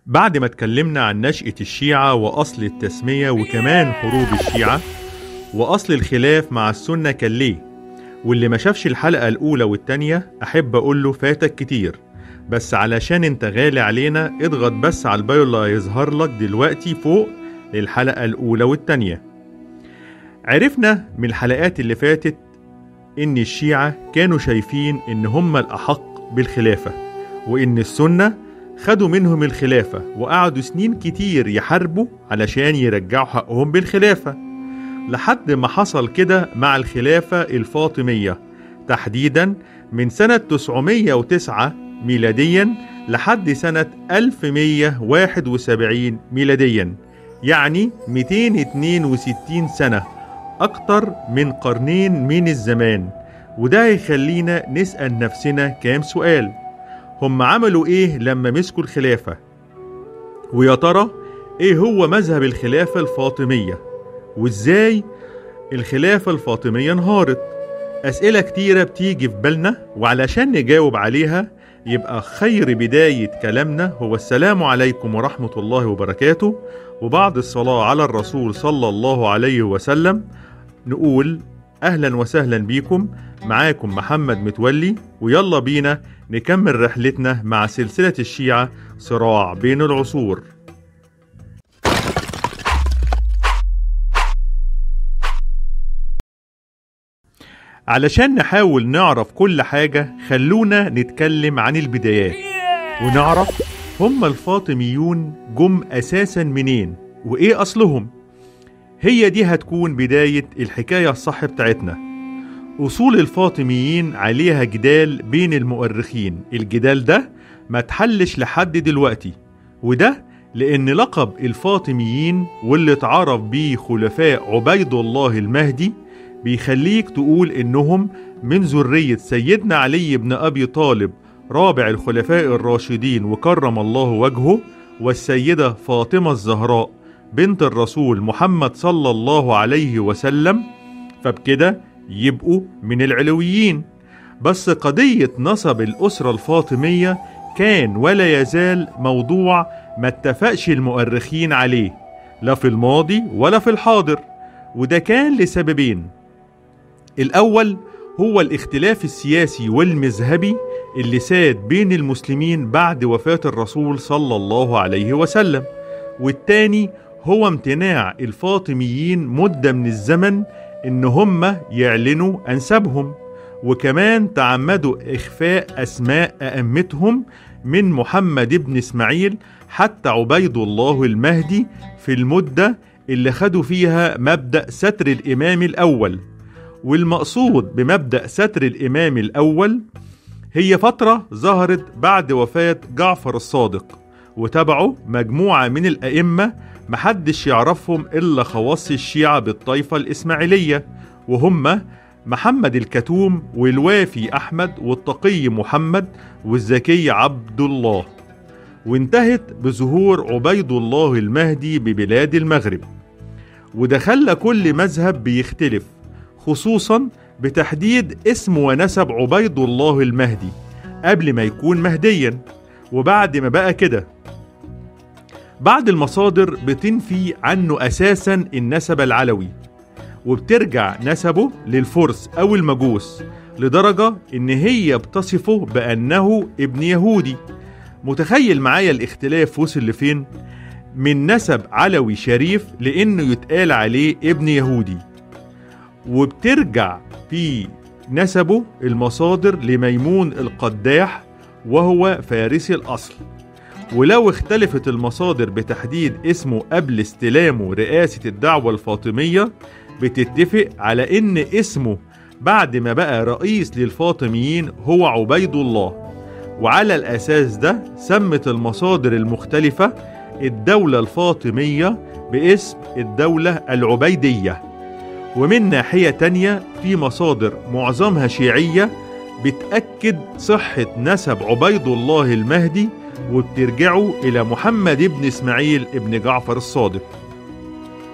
بعد ما اتكلمنا عن نشأة الشيعة وأصل التسمية وكمان حروب الشيعة وأصل الخلاف مع السنة كان ليه واللي ما شافش الحلقة الأولى والتانية أحب أقول له فاتك كتير بس علشان انت غالي علينا اضغط بس على البايو اللي هيظهر لك دلوقتي فوق للحلقة الأولى والتانية عرفنا من الحلقات اللي فاتت إن الشيعة كانوا شايفين إن هم الأحق بالخلافة وإن السنة خدوا منهم الخلافة وقعدوا سنين كتير يحاربوا علشان يرجعوا حقهم بالخلافة لحد ما حصل كده مع الخلافة الفاطمية تحديدا من سنة 909 ميلاديا لحد سنة 1171 ميلاديا يعني 262 سنة أكتر من قرنين من الزمان وده يخلينا نسأل نفسنا كام سؤال هم عملوا إيه لما مسكوا الخلافة ويا ترى إيه هو مذهب الخلافة الفاطمية وإزاي الخلافة الفاطمية انهارت أسئلة كتيرة بتيجي في بالنا وعلشان نجاوب عليها يبقى خير بداية كلامنا هو السلام عليكم ورحمة الله وبركاته وبعد الصلاة على الرسول صلى الله عليه وسلم نقول أهلا وسهلا بيكم معاكم محمد متولي ويلا بينا نكمل رحلتنا مع سلسلة الشيعة صراع بين العصور علشان نحاول نعرف كل حاجة خلونا نتكلم عن البدايات ونعرف هم الفاطميون جم أساسا منين وإيه أصلهم هي دي هتكون بداية الحكاية الصح بتاعتنا أصول الفاطميين عليها جدال بين المؤرخين الجدال ده ما تحلش لحد دلوقتي وده لأن لقب الفاطميين واللي اتعرف بيه خلفاء عبيد الله المهدي بيخليك تقول إنهم من ذرية سيدنا علي بن أبي طالب رابع الخلفاء الراشدين وكرم الله وجهه والسيدة فاطمة الزهراء بنت الرسول محمد صلى الله عليه وسلم فبكده يبقوا من العلويين بس قضية نصب الأسرة الفاطمية كان ولا يزال موضوع ما اتفقش المؤرخين عليه لا في الماضي ولا في الحاضر وده كان لسببين الأول هو الاختلاف السياسي والمذهبي اللي ساد بين المسلمين بعد وفاة الرسول صلى الله عليه وسلم والتاني هو امتناع الفاطميين مدة من الزمن إن هم يعلنوا أنسابهم وكمان تعمدوا إخفاء أسماء أئمتهم من محمد بن إسماعيل حتى عبيد الله المهدي في المدة اللي خدوا فيها مبدأ ستر الإمام الأول والمقصود بمبدأ ستر الإمام الأول هي فترة ظهرت بعد وفاة جعفر الصادق وتبعه مجموعة من الأئمة محدش يعرفهم إلا خواص الشيعة بالطائفة الإسماعيلية وهم محمد الكتوم والوافي أحمد والتقي محمد والزكي عبد الله وانتهت بظهور عبيد الله المهدي ببلاد المغرب وده خلى كل مذهب بيختلف خصوصا بتحديد اسم ونسب عبيد الله المهدي قبل ما يكون مهديا وبعد ما بقى كده بعض المصادر بتنفي عنه اساسا النسب العلوي وبترجع نسبه للفرس او المجوس لدرجة ان هي بتصفه بانه ابن يهودي متخيل معايا الاختلاف وصل لفين من نسب علوي شريف لانه يتقال عليه ابن يهودي وبترجع في نسبه المصادر لميمون القداح وهو فارسي الأصل ولو اختلفت المصادر بتحديد اسمه قبل استلامه رئاسة الدعوة الفاطمية بتتفق على إن اسمه بعد ما بقى رئيس للفاطميين هو عبيد الله وعلى الأساس ده سمت المصادر المختلفة الدولة الفاطمية باسم الدولة العبيدية ومن ناحية تانية في مصادر معظمها شيعية بتأكد صحة نسب عبيد الله المهدي وبترجعه إلى محمد بن إسماعيل ابن جعفر الصادق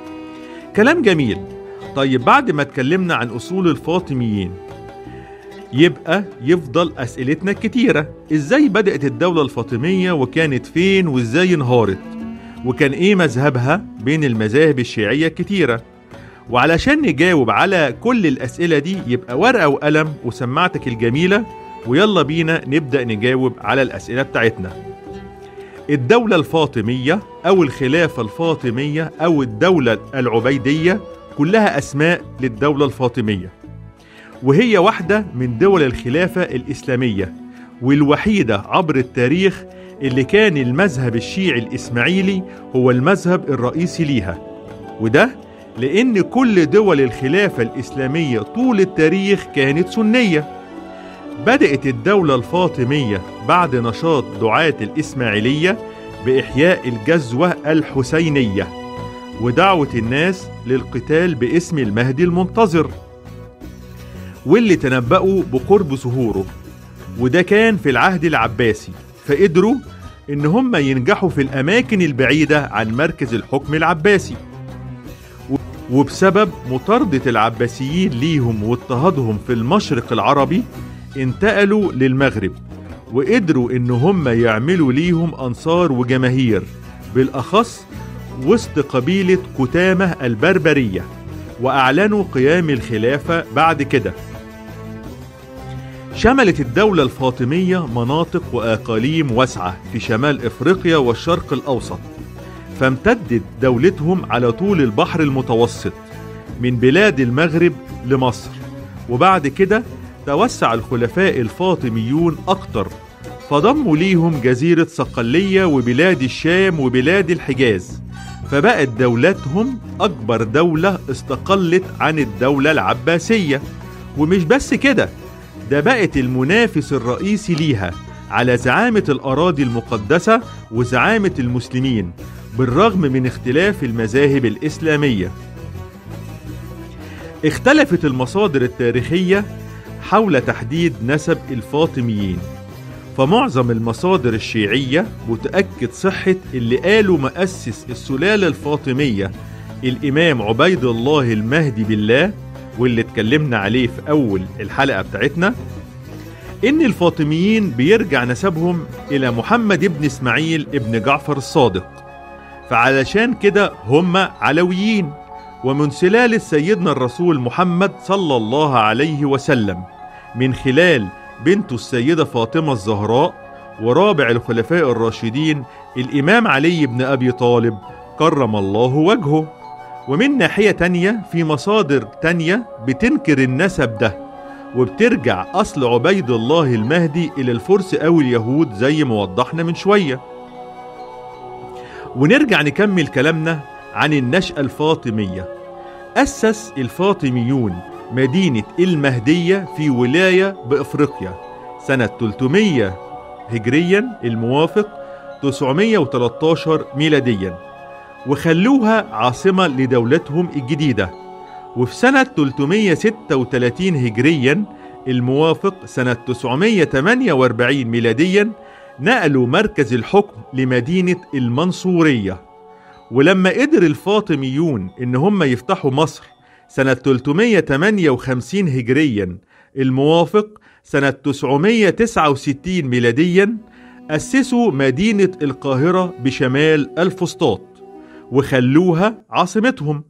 كلام جميل طيب بعد ما اتكلمنا عن أصول الفاطميين يبقى يفضل أسئلتنا كتيرة إزاي بدأت الدولة الفاطمية وكانت فين وإزاي انهارت وكان إيه مذهبها بين المذاهب الشيعية الكتيرة وعلشان نجاوب على كل الأسئلة دي يبقى ورقة وقلم وسماعتك الجميلة ويلا بينا نبدأ نجاوب على الأسئلة بتاعتنا الدولة الفاطمية أو الخلافة الفاطمية أو الدولة العبيدية كلها أسماء للدولة الفاطمية وهي واحدة من دول الخلافة الإسلامية والوحيدة عبر التاريخ اللي كان المذهب الشيعي الإسماعيلي هو المذهب الرئيسي ليها وده لأن كل دول الخلافة الإسلامية طول التاريخ كانت سنية بدأت الدولة الفاطمية بعد نشاط دعاة الإسماعيلية بإحياء الجزوة الحسينية ودعوة الناس للقتال باسم المهدي المنتظر واللي تنبأوا بقرب ظهوره وده كان في العهد العباسي فقدروا إن هم ينجحوا في الأماكن البعيدة عن مركز الحكم العباسي وبسبب مطاردة العباسيين ليهم واضطهادهم في المشرق العربي انتقلوا للمغرب وقدروا ان هم يعملوا ليهم انصار وجماهير بالاخص وسط قبيلة كتامة البربرية واعلنوا قيام الخلافة بعد كده شملت الدولة الفاطمية مناطق واقاليم واسعة في شمال افريقيا والشرق الاوسط فامتدت دولتهم على طول البحر المتوسط من بلاد المغرب لمصر وبعد كده توسع الخلفاء الفاطميون أكتر فضموا ليهم جزيرة صقلية وبلاد الشام وبلاد الحجاز فبقت دولتهم أكبر دولة استقلت عن الدولة العباسية ومش بس كده ده بقت المنافس الرئيسي ليها على زعامة الأراضي المقدسة وزعامة المسلمين بالرغم من اختلاف المذاهب الإسلامية اختلفت المصادر التاريخية حول تحديد نسب الفاطميين فمعظم المصادر الشيعية متأكد صحة اللي قاله مؤسس السلالة الفاطمية الإمام عبيد الله المهدي بالله واللي اتكلمنا عليه في أول الحلقة بتاعتنا إن الفاطميين بيرجع نسبهم إلى محمد ابن إسماعيل ابن جعفر الصادق فعلشان كده هم علويين ومن سلالة سيدنا الرسول محمد صلى الله عليه وسلم من خلال بنته السيدة فاطمة الزهراء ورابع الخلفاء الراشدين الإمام علي بن أبي طالب كرم الله وجهه ومن ناحية تانية في مصادر تانية بتنكر النسب ده وبترجع أصل عبيد الله المهدي إلى الفرس أو اليهود زي ما وضحنا من شوية ونرجع نكمل كلامنا عن النشأة الفاطمية أسس الفاطميون مدينة المهدية في ولاية بإفريقيا سنة 300 هجريا الموافق 913 ميلاديا وخلوها عاصمة لدولتهم الجديدة وفي سنة 336 هجريا الموافق سنة 948 ميلاديا نقلوا مركز الحكم لمدينة المنصورية ولما قدر الفاطميون ان هم يفتحوا مصر سنة 358 هجريا الموافق سنة 969 ميلاديا أسسوا مدينة القاهرة بشمال الفسطاط وخلوها عاصمتهم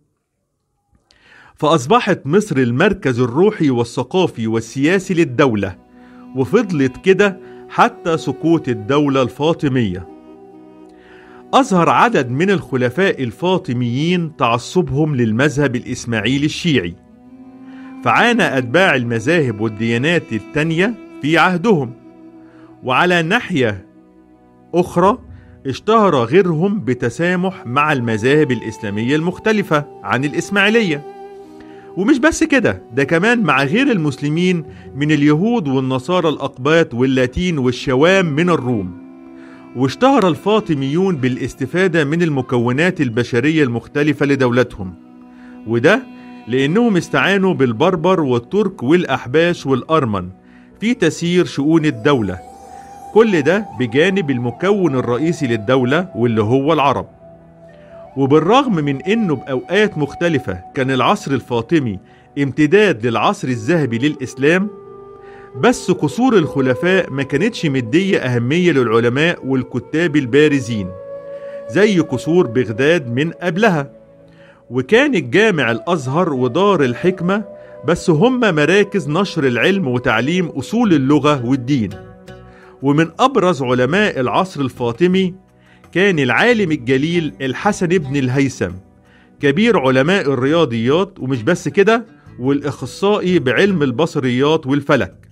فأصبحت مصر المركز الروحي والثقافي والسياسي للدولة وفضلت كده حتى سقوط الدولة الفاطمية أظهر عدد من الخلفاء الفاطميين تعصبهم للمذهب الإسماعيلي الشيعي فعانى أتباع المذاهب والديانات التانية في عهدهم وعلى ناحية أخرى اشتهر غيرهم بتسامح مع المذاهب الإسلامية المختلفة عن الإسماعيلية ومش بس كده ده كمان مع غير المسلمين من اليهود والنصارى الأقباط واللاتين والشوام من الروم واشتهر الفاطميون بالاستفادة من المكونات البشرية المختلفة لدولتهم وده لأنهم استعانوا بالبربر والترك والأحباش والأرمن في تسيير شؤون الدولة كل ده بجانب المكون الرئيسي للدولة واللي هو العرب وبالرغم من انه باوقات مختلفة كان العصر الفاطمي امتداد للعصر الذهبي للاسلام بس قصور الخلفاء ما كانتش مدية أهمية للعلماء والكتاب البارزين زي قصور بغداد من قبلها وكان الجامع الأزهر ودار الحكمة بس هم مراكز نشر العلم وتعليم أصول اللغة والدين ومن أبرز علماء العصر الفاطمي كان العالم الجليل الحسن بن الهيثم كبير علماء الرياضيات ومش بس كده والإخصائي بعلم البصريات والفلك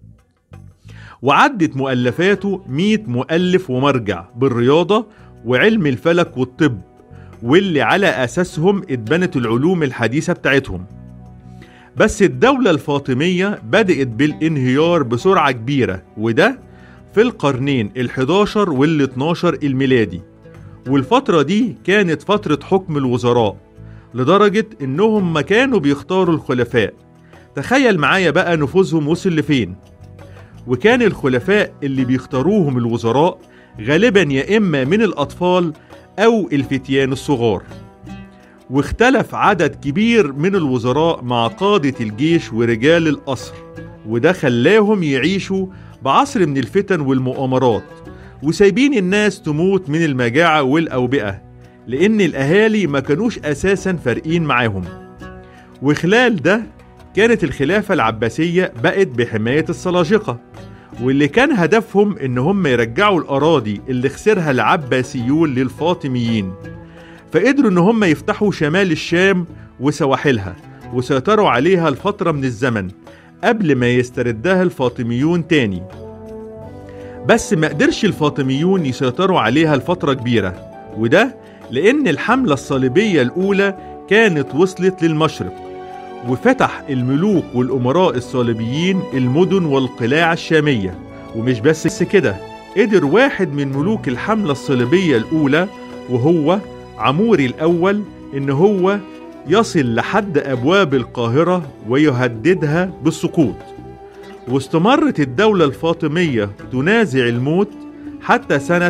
وعدت مؤلفاته 100 مؤلف ومرجع بالرياضة وعلم الفلك والطب واللي على أساسهم اتبنت العلوم الحديثة بتاعتهم بس الدولة الفاطمية بدأت بالانهيار بسرعة كبيرة وده في القرنين ال11 وال12 الميلادي والفترة دي كانت فترة حكم الوزراء لدرجة إنهم ما كانوا بيختاروا الخلفاء تخيل معايا بقى نفوذهم وصل لفين وكان الخلفاء اللي بيختاروهم الوزراء غالبا يا إما من الأطفال أو الفتيان الصغار واختلف عدد كبير من الوزراء مع قادة الجيش ورجال القصر وده خلاهم يعيشوا بعصر من الفتن والمؤامرات وسايبين الناس تموت من المجاعة والأوبئة لأن الأهالي ما كانوش أساسا فارقين معاهم وخلال ده كانت الخلافة العباسية بقت بحماية السلاجقة واللي كان هدفهم إن هم يرجعوا الأراضي اللي خسرها العباسيون للفاطميين فقدروا إن هم يفتحوا شمال الشام وسواحلها وسيطروا عليها لفترة من الزمن قبل ما يستردها الفاطميون تاني بس ما قدرش الفاطميون يسيطروا عليها لفترة كبيرة وده لأن الحملة الصليبية الأولى كانت وصلت للمشرق وفتح الملوك والأمراء الصليبيين المدن والقلاع الشامية ومش بس كده قدر واحد من ملوك الحملة الصليبية الأولى وهو عموري الأول إن هو يصل لحد أبواب القاهرة ويهددها بالسقوط واستمرت الدولة الفاطمية تنازع الموت حتى سنة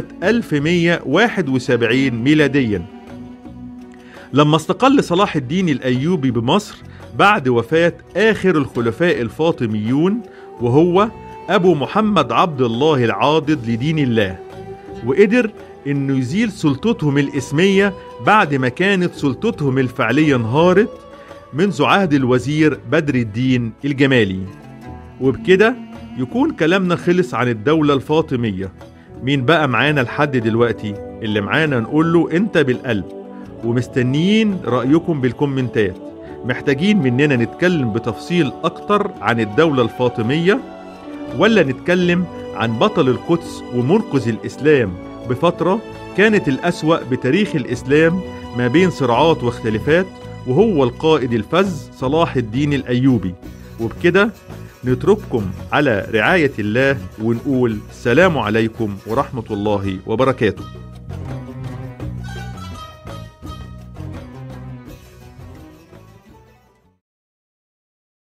1171 ميلاديا لما استقل صلاح الدين الأيوبي بمصر بعد وفاة آخر الخلفاء الفاطميون وهو أبو محمد عبد الله العاضد لدين الله وقدر انه يزيل سلطتهم الاسمية بعد ما كانت سلطتهم الفعلية انهارت منذ عهد الوزير بدر الدين الجمالي وبكده يكون كلامنا خلص عن الدولة الفاطمية مين بقى معانا لحد دلوقتي اللي معانا نقول له انت بالقلب ومستنيين رأيكم بالكومنتات محتاجين مننا نتكلم بتفصيل أكتر عن الدولة الفاطمية ولا نتكلم عن بطل القدس ومنقذ الإسلام بفترة كانت الأسوأ بتاريخ الإسلام ما بين صراعات واختلافات وهو القائد الفذ صلاح الدين الأيوبي وبكده نترككم على رعاية الله ونقول السلام عليكم ورحمة الله وبركاته